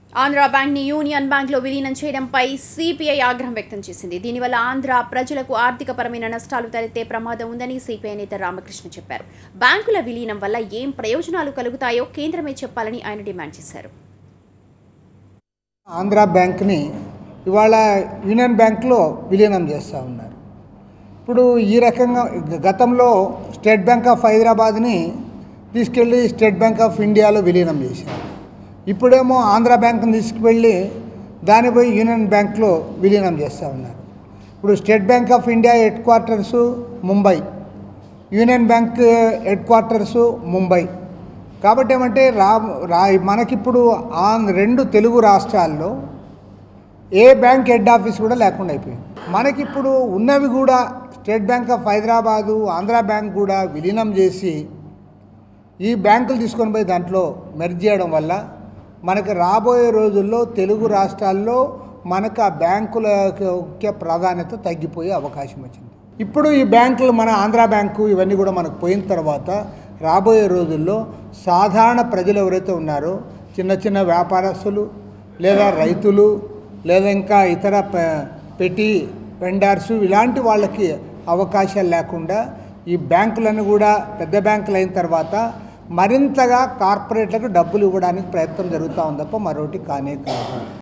Andhra bank ని union bank లో విలీనం చేయడంపై సిపిఐ ఆగ్రహం వ్యక్తం చేసింది దీనివల్ల ఆంధ్ర ప్రజలకు ఆర్థికపరమైన నష్టాలు తలెత్తే ప్రమాదం ఉందని సిపిఐ నేత రామకృష్ణ చెప్పారు బ్యాంకుల విలీనం వల్ల ఏం ప్రయోజనాలు కలుగుతాయో కేంద్రమే చెప్పాలని ఆయన డిమాండ్ చేశారు ఆంధ్ర బ్యాంక్ని ఇవాళ యూనియన్ బ్యాంక్లో విలీనం చేస్తూ ఉన్నారు ఇప్పుడు ఈ రకంగా గతంలో స్టేట్ బ్యాంక్ ఆఫ్ హైదరాబాద్ని తీసుకెళ్ళి స్టేట్ బ్యాంక్ ఆఫ్ ఇండియాలో విలీనం చేశారు ఇప్పుడేమో ఆంధ్ర బ్యాంక్ని తీసుకువెళ్ళి దాని పోయి యూనియన్ బ్యాంక్లో విలీనం చేస్తూ ఉన్నారు ఇప్పుడు state bank of India headquarters Mumbai union bank headquarters Mumbai కాబట్టి ఏమంటే రా రా మనకిప్పుడు ఆ రెండు తెలుగు రాష్ట్రాల్లో ఏ బ్యాంక్ హెడ్ ఆఫీస్ కూడా లేకుండా అయిపోయింది మనకిప్పుడు ఉన్నవి కూడా state bank of Hyderabad Andhra bank కూడా విలీనం చేసి ఈ బ్యాంకులు తీసుకొని పోయి దాంట్లో మెర్జ్ చేయడం వల్ల మనకు రాబోయే రోజుల్లో తెలుగు రాష్ట్రాల్లో మనకు ఆ బ్యాంకుల యొక్క ప్రాధాన్యత తగ్గిపోయే అవకాశం వచ్చింది ఇప్పుడు ఈ బ్యాంకులు మన ఆంధ్ర బ్యాంకు ఇవన్నీ కూడా మనకు పోయిన తర్వాత రాబోయే రోజుల్లో సాధారణ ప్రజలు ఎవరైతే ఉన్నారో చిన్న చిన్న వ్యాపారస్తులు లేదా రైతులు లేదా ఇంకా ఇతర ప- పెట్టి వెండర్స్ ఇలాంటి వాళ్ళకి అవకాశాలు లేకుండా ఈ బ్యాంకులను కూడా పెద్ద బ్యాంకులు అయిన తర్వాత మరింతగా కార్పొరేట్లకు డబ్బులు ఇవ్వడానికి ప్రయత్నం జరుగుతూ ఉంది తప్ప మరొకటి కానే కాదు